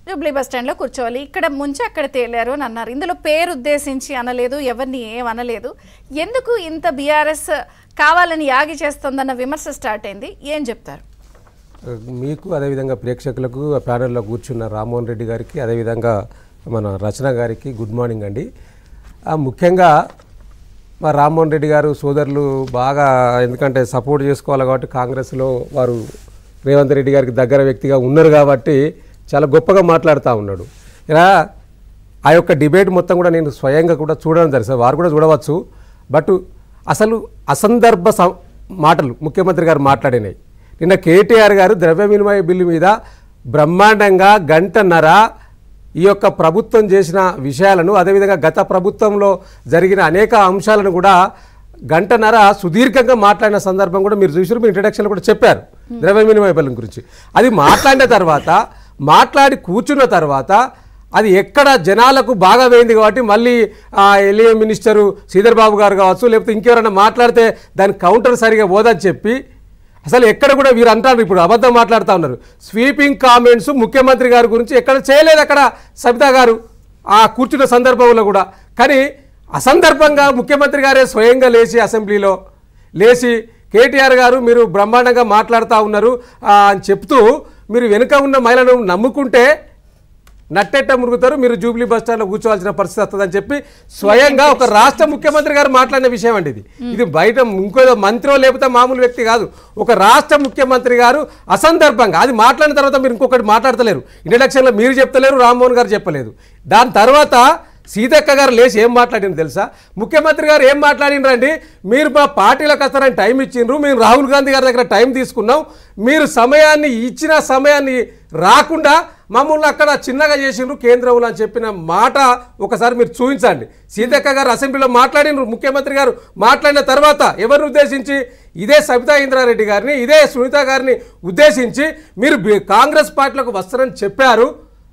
Jubilee bus స్టాండ్లో కూర్చోవాలి ఇక్కడ ముంచి అక్కడ తేలారు అని అన్నారు ఇందులో పేరు ఉద్దేశించి అనలేదు ఎవరిని ఏం అనలేదు ఎందుకు ఇంత బీఆర్ఎస్ కావాలని యాగి చేస్తుందన్న విమర్శ స్టార్ట్ అయింది ఏం చెప్తారు మీకు అదేవిధంగా ప్రేక్షకులకు ఆ ప్యానెల్లో కూర్చున్న రామ్మోహన్ రెడ్డి గారికి అదేవిధంగా మన రచన గారికి గుడ్ మార్నింగ్ అండి ఆ, ముఖ్యంగా మా రామ్మోహన్ రెడ్డి గారు సోదరులు బాగా ఎందుకంటే సపోర్ట్ చేసుకోవాలి కాబట్టి కాంగ్రెస్లో వారు రేవంత్ రెడ్డి గారికి దగ్గర వ్యక్తిగా ఉన్నారు కాబట్టి చాలా గొప్పగా మాట్లాడుతూ ఉన్నాడు ఇలా ఆ యొక్క డిబేట్ మొత్తం కూడా నేను స్వయంగా కూడా చూడడం జరిగింది సార్ వారు కూడా చూడవచ్చు బట్ అసలు అసందర్భ సం- మాటలు ముఖ్యమంత్రి గారు మాట్లాడినాయి నిన్న కేటీఆర్ గారు ద్రవ్య వినిమయ బిల్లు మీద బ్రహ్మాండంగా గంటన్నర ఈ యొక్క ప్రభుత్వం చేసిన విషయాలను అదేవిధంగా గత ప్రభుత్వంలో జరిగిన అనేక అంశాలను కూడా గంటన్నర సుదీర్ఘంగా మాట్లాడిన సందర్భం కూడా మీరు చూసారు మీ ఇంట్రడక్షన్లో కూడా చెప్పారు ద్రవ్య వినిమయ బిల్లు గురించి అది మాట్లాడిన తర్వాత మాట్లాడి కూర్చున్న తర్వాత అది ఎక్కడ జనాలకు బాగా వేయింది కాబట్టి మళ్ళీ ఎల్ఏ మినిస్టరు శ్రీధర్ బాబు గారు కావచ్చు లేకపోతే ఇంకెవరైనా మాట్లాడితే దాని కౌంటర్ సరిగా పోదని చెప్పి అసలు ఎక్కడ కూడా వీరు అంటారు ఇప్పుడు అబద్ధం మాట్లాడుతూ ఉన్నారు స్వీపింగ్ కామెంట్స్ ముఖ్యమంత్రి గారి గురించి ఎక్కడ చేయలేదు అక్కడ సబితా గారు ఆ కూర్చున్న సందర్భంలో కూడా కానీ అసందర్భంగా ముఖ్యమంత్రి గారే స్వయంగా లేచి అసెంబ్లీలో లేచి కేటీఆర్ గారు మీరు బ్రహ్మాండంగా మాట్లాడుతూ ఉన్నారు ఆ, అని చెప్తూ మీరు వెనుక ఉన్న మహిళను నమ్ముకుంటే నట్టెట్ట మురుగుతారు మీరు జూబ్లీ బస్ స్టాండ్లో కూర్చోవాల్సిన పరిస్థితి వస్తుందని చెప్పి స్వయంగా ఒక రాష్ట్ర ముఖ్యమంత్రి గారు మాట్లాడిన విషయం అండి ఇది ఇది బయట ఇంకో మంత్రో లేకపోతే మామూలు వ్యక్తి కాదు ఒక రాష్ట్ర ముఖ్యమంత్రి గారు అసందర్భంగా అది మాట్లాడిన తర్వాత మీరు ఇంకొకటి మాట్లాడతలేరు ఇంట్రడక్షన్లో మీరు చెప్తలేరు రామ్మోహన్ గారు చెప్పలేదు దాని తర్వాత సీతక్క గారు లేచి ఏం మాట్లాడింది తెలుసా ముఖ్యమంత్రి గారు ఏం మాట్లాడినరండి మీరు మా పార్టీలకు వస్తారని టైం ఇచ్చిండ్రు మేము రాహుల్ గాంధీ గారి దగ్గర టైం తీసుకున్నాం మీరు సమయాన్ని ఇచ్చిన సమయాన్ని రాకుండా మమ్మల్ని అక్కడ చిన్నగా చేసిండ్రు కేంద్రంలో అని చెప్పిన మాట ఒకసారి మీరు చూపించండి సీతక్క గారు అసెంబ్లీలో మాట్లాడినరు ముఖ్యమంత్రి గారు మాట్లాడిన తర్వాత ఎవరిని ఉద్దేశించి ఇదే సబితా ఇంద్రారెడ్డి గారిని ఇదే సునీత గారిని ఉద్దేశించి మీరు బి- కాంగ్రెస్ పార్టీలకు వస్తారని చెప్పారు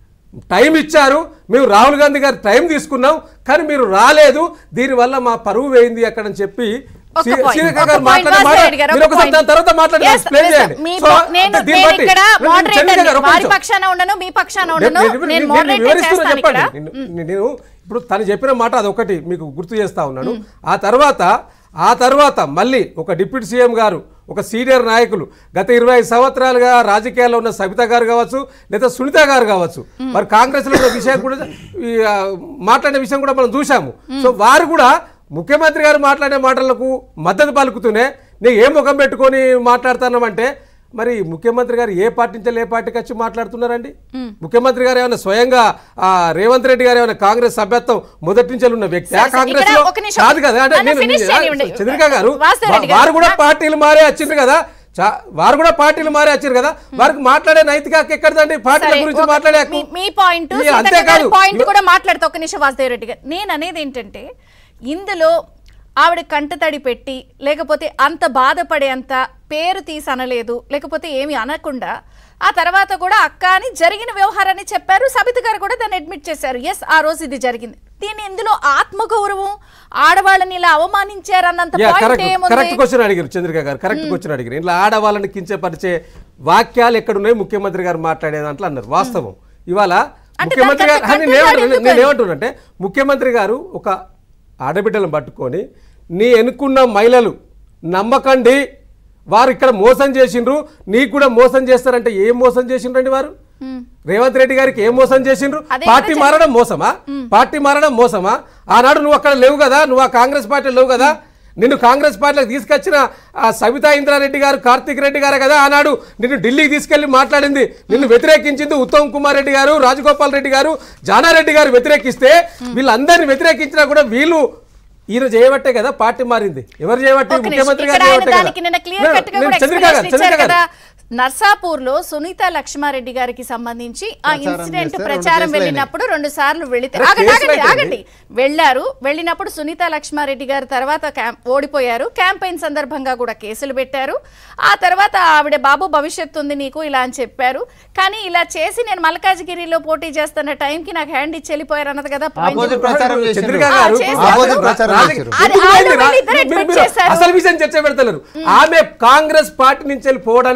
టైం ఇచ్చారు మేము రాహుల్ గాంధీ గారు టైం తీసుకున్నాం కానీ మీరు రాలేదు దీనివల్ల మా పరువు వేయింది అక్కడ అని చెప్పి ఒక్క శ్రీ- point, శ్రీరేఖ ఒక్క గారు point, మాట్లాడిన మాట వాసుదేవ్ గారు, మీరు ఒక్క ఒకసారి point. దాని తర్వాత మాట్లాడి Yes, explain yes, చేయండి. మీ So, పో- నేను అంటే దీన్ని నేను బట్టి- ఇక్కడ నేను moderator చంద్రిక గారు, ని. ఒక్క వారి నిమిషం. పక్షాన ఉండను మీ పక్షాన నేను- ఉండను నేను- నేను నేను మోడరేట్ వివరిస్తున్నా చేస్తాను చెప్పండి. ఇక్కడ నేను- నేను ఇప్పుడు తను చెప్పిన మాట అదొకటి మీకు గుర్తు చేస్తా ఉన్నాను ఆ తర్వాత ఆ తర్వాత మళ్ళీ ఒక డిప్యూటీ సీఎం గారు ఒక సీనియర్ నాయకులు గత ఇరవై ఐదు సంవత్సరాలుగా రాజకీయాల్లో ఉన్న సబిత గారు కావచ్చు లేదా సునీత గారు కావచ్చు మరి కాంగ్రెస్ లో ఉన్న విషయం కూడా ఈ, ఆ, మాట్లాడిన విషయం కూడా మనం చూసాము సో వారు కూడా ముఖ్యమంత్రి గారు మాట్లాడే మాటలకు మద్దతు పలుకుతూనే నేను ఏ ముఖం పెట్టుకొని మాట్లాడుతున్నామంటే మరి ముఖ్యమంత్రి గారు ఏ పార్టీ నుంచి ఏ పార్టీకి వచ్చి మాట్లాడుతున్నారండి ముఖ్యమంత్రి గారు ఏమైనా స్వయంగా ఆ, రేవంత్ రెడ్డి గారు ఏమైనా కాంగ్రెస్ సభ్యత్వం మొదటి నుంచి ఉన్న వ్యక్తి సరే, సరే, కాంగ్రెస్ ఇక్కడ లో ఒక నిమిషం. కాదు కదా అంటే నన్ను నేను- finish నేను- చేయనివ్వండి. చంద్రిక గారు వాసుదేవ్ రెడ్డి వా- వారు గారు. కూడా పార్టీలు మారే వచ్చిండ్రు కదా చా- వారు కూడా పార్టీలు మారే వచ్చారు కదా వారికి మాట్లాడే నైతిక హక్కు ఎక్కడదండి పార్టీల సరే, గురించి ఒక- మాట్లాడే హక్కు. మీ- మీ పాయింట్ ఈ అంతేకాదు పాయింట్ కూడా మాట్లాడుతూ ఒక నిమిషం వాసుదేవ్ రెడ్డి గారు నేను అనేది ఏంటంటే ఇందులో ఆవిడ కంటతడి పెట్టి లేకపోతే అంత బాధపడేంత పేరు తీసి అనలేదు లేకపోతే ఏమి అనకుండా ఆ తర్వాత కూడా అక్క అని జరిగిన వ్యవహారాన్ని చెప్పారు సబిత గారు కూడా దాన్ని అడ్మిట్ చేశారు ఎస్ ఆ రోజు ఇది జరిగింది దీని ఇందులో ఆత్మగౌరవం ఆడవాళ్ళని ఇలా అవమానించారన్నంత యా, పాయింట్ కరెక్ట్ ఏముంది కరెక్ట్ క్వశ్చన్ అడిగారు చంద్రిక గారు కరెక్ట్ క్వశ్చన్ అడిగారు ఇలా ఆడవాళ్ళని కించపరిచే వాక్యాలు ఎక్కడున్నాయి ముఖ్యమంత్రి గారు మాట్లాడే దాంట్లో అన్నారు వాస్తవం ఇవాళ అంటే ముఖ్యమంత్రి గారు దానికంటే అని నేను కట్టుబడి ఏమంటున్నా- ఎందుకు నేను ఏమంటున్నానంటే ముఖ్యమంత్రి గారు ఒక ఆడబిడ్డలను పట్టుకొని నీ ఎన్నుకున్న మహిళలు నమ్మకండి వారు ఇక్కడ మోసం చేసిండ్రు నీకు కూడా మోసం చేస్తారంటే ఏం మోసం చేసిండ్రండి వారు రేవంత్ రెడ్డి గారికి ఏం మోసం చేసిండ్రు అదే పార్టీ మారడం మోసమా పార్టీ మారడం మోసమా ఆనాడు నువ్వు అక్కడ లేవు కదా నువ్వు ఆ కాంగ్రెస్ పార్టీలో లేవు కదా నిన్ను కాంగ్రెస్ పార్టీలోకి తీసుకొచ్చిన ఆ సబితా ఇంద్రారెడ్డి గారు కార్తిక్ రెడ్డి గారే కదా ఆనాడు నిన్ను ఢిల్లీకి తీసుకెళ్లి మాట్లాడింది నిన్ను వ్యతిరేకించింది ఉత్తమ్ కుమార్ రెడ్డి గారు రాజగోపాల్ రెడ్డి గారు జానారెడ్డి గారు వ్యతిరేకిస్తే వీళ్ళందరినీ వ్యతిరేకించినా కూడా వీళ్ళు ఈయన చేయబట్టే కదా పార్టీ మారింది ఎవరు చేయబట్టి ఒక నిమిషం. ముఖ్యమంత్రి గారు ఇక్కడ ఆయన చేయబట్టే దానికి నిన్న క్లియర్ కదా కట్ గా నేను- కూడా నేను చంద్రిక గారు explanation చంద్రిక ఇచ్చారు గారు కదా నర్సాపూర్ లో సునీత లక్ష్మారెడ్డి గారికి సంబంధించి ఆ ప్రచారం ఇన్సిడెంట్ చేస్తే ప్రచారం రెండు కేసులు వెళ్ళినప్పుడు రెండు సార్లు వెళితే అరే, ఆగండి కేసులు ఆగండి అయితే ఆగండి వెళ్ళారు వెళ్ళినప్పుడు సునీత లక్ష్మారెడ్డి గారు తర్వాత క్యాం- ఓడిపోయారు క్యాంపెయిన్ సందర్భంగా కూడా కేసులు పెట్టారు ఆ తర్వాత ఆవిడ బాబు భవిష్యత్తు ఉంది నీకు ఇలా అని చెప్పారు కానీ ఇలా చేసి నేను మల్కాజ్గిరిలో పోటీ చేస్తున్న టైంకి నాకు హ్యాండ్ ఇచ్చి వెళ్ళిపోయారు అన్నది కదా point. ఆపోజిట్ ప్రచారం చేసిండ్రు. చంద్రిక ఆ, గారు చేశారు. ఆపోజిట్ ప్రచారం రాజకీయ- చేశారు. అది ఇప్పుడు ఆవిడ ఏంది రా- వీళ్ళిద్దరు మీరు- admit మీరు చేశారు. అసలు విషయం చర్చ పెడతలేరు ఆమె కాంగ్రెస్ పార్టీ నుంచి వెళ్ళి పోవడానికి కారణం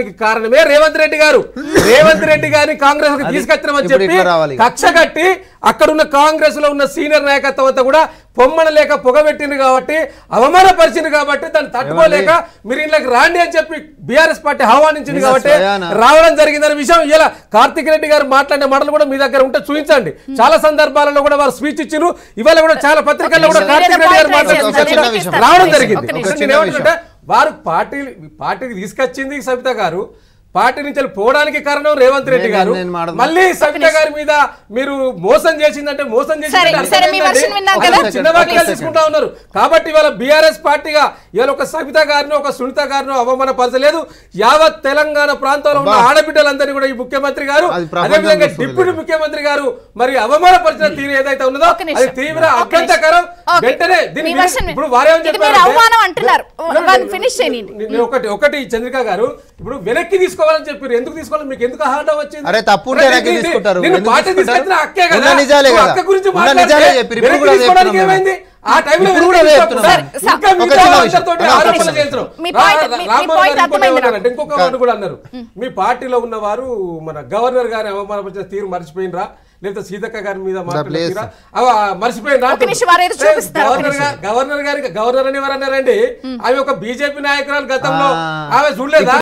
కారణమే రేవంత్ రెడ్డి గారు రేవంత్ రెడ్డి గారిని కాంగ్రెస్ కి అది తీసుకొచ్చినామని ఇప్పుడు చెప్పి ఇట్లా రావాలి. కక్ష కట్టి అక్కడ ఉన్న కాంగ్రెస్ లో ఉన్న సీనియర్ నాయకత్వం అంతా కూడా పొమ్మన లేక పొగబెట్టింది కాబట్టి అవమానపరిచింది కాబట్టి దాన్ని తట్టుకోలేక మీరు ఇళ్ళకి రాండి అని చెప్పి బీఆర్ఎస్ పార్టీ ఆహ్వానించింది నిన్న కాబట్టి స్వయాన- రావడం జరిగిందనే విషయం ఇలా కార్తిక్ రెడ్డి గారు మాట్లాడిన మాటలు కూడా మీ దగ్గర ఉంటే చూపించండి చాలా సందర్భాలలో కూడా వారు స్పీచ్ ఇచ్చారు ఇవాళ కూడా చాలా పత్రికల్లో కూడా ఒక కార్తిక్ నిమిషం. రెడ్డి గారు ఒక మాట్లాడిన చిన్న విషయం విషయం. రావడం ఒక జరిగింది నిమిషం. ఇప్పుడు చిన్న నేను ఏమంటున్నా వారు పార్టీ పార్టీకి తీసుకొచ్చింది సవిత గారు పార్టీ నుంచి వెళ్ళి పోవడానికి కారణం రేవంత్ రెడ్డి నేను- గారు నేను మాట్లాడను. మళ్ళీ సవిత గారి మీద మీరు మోసం చేసిందంటే మోసం సరే, చేసిందంటే అర్థం సరే, మీ ఏంటంటే version విన్నాం ఒక కదా? చిన్న Please. వాక్యాలు తీసుకుంటా ఉన్నారు కాబట్టి ఇవాళ బీఆర్ఎస్ పార్టీగా ఇవాళ ఒక సవిత గారిని ఒక సునీత గారిని అవమానపరచలేదు యావత్ తెలంగాణ ప్రాంతంలో ఉన్న అబ్బా. ఆడబిడ్డలందరినీ కూడా ఈ ముఖ్యమంత్రి గారు అది ప్రపంచం అదేవిధంగా చూస్తుంది. డిప్యూటీ ముఖ్యమంత్రి గారు మరి అవమానపరిచిన తీరు ఏదైతే ఉన్నదో ఒక్క నిమిషం. అది తీవ్ర ఒక్క అభ్యంతరం నిమిషం. వెంటనే ఓకే. దీన్ని మీ version విని- ఇప్పుడు వారేం ఇది మీరు చెప్పారంటే- అవమానం అంటున్నారు. నేను- వాళ్ళు నేను- finish చేయండి. నేను ఒకటి ఒకటి చంద్రిక గారు ఇప్పుడు వెనక్కి తీసుకోవాలని చెప్పారు ఎందుకు తీసుకోవాలి మీకు ఎందుకు హార్డ్ వచ్చింది అరే తప్పు ఉంటే అరే వెనక్కి నిన్ను- తీసుకుంటారు. నిన్ను ఎందుకు పార్టీ తీసుకుంటారు? తీసుకొచ్చిన అక్కే కదా ఉన్న నిజాలే నువ్వు కదా. అక్క గురించి ఉన్న మాట్లాడితే నిజాలే చెప్పిర్రు. ఇప్పుడు వెనక్కి కూడా తీసుకోవడానికి చెప్తున్నాం ఏమైంది ఆ టైంలో ఇప్పుడు కూడా వెనక్కి చెప్తున్నాం. తీసుకోవాలి. సార్, ఇంకా ఒక మిగతా చిన్న వాళ్ళందరితో విషయం. ఆరోపణలు ఒక చిన్న చేస్తున్నాం. మీ రా- point- రా- మీ- మీ రామ్మోహన్ point గారు ఇంకోటి అర్థమైంది నాకు. ఏమన్నారంటే ఇంకొక మాట కూడా అన్నారు మీ పార్టీలో ఉన్నవారు మన గవర్నర్ గారి అవమానపరిచిన తీరు మర్చిపోయినరా లేకపోతే సీతక్క గారి మీద మాట్లాడిన ప్లీజ్. తీరా అవ మర్చిపోయినరా ఒక నిమిషం వారు ఏదో చూపిస్తున్నారు, ఒక గవర్నర్ గా- గవర్నర్ గారికి గవర్నర్ అని ఎవరు అన్నారండి ఆమె ఒక బీజేపీ నాయకురాలు గతంలో ఆ. ఆమె చూడలేదా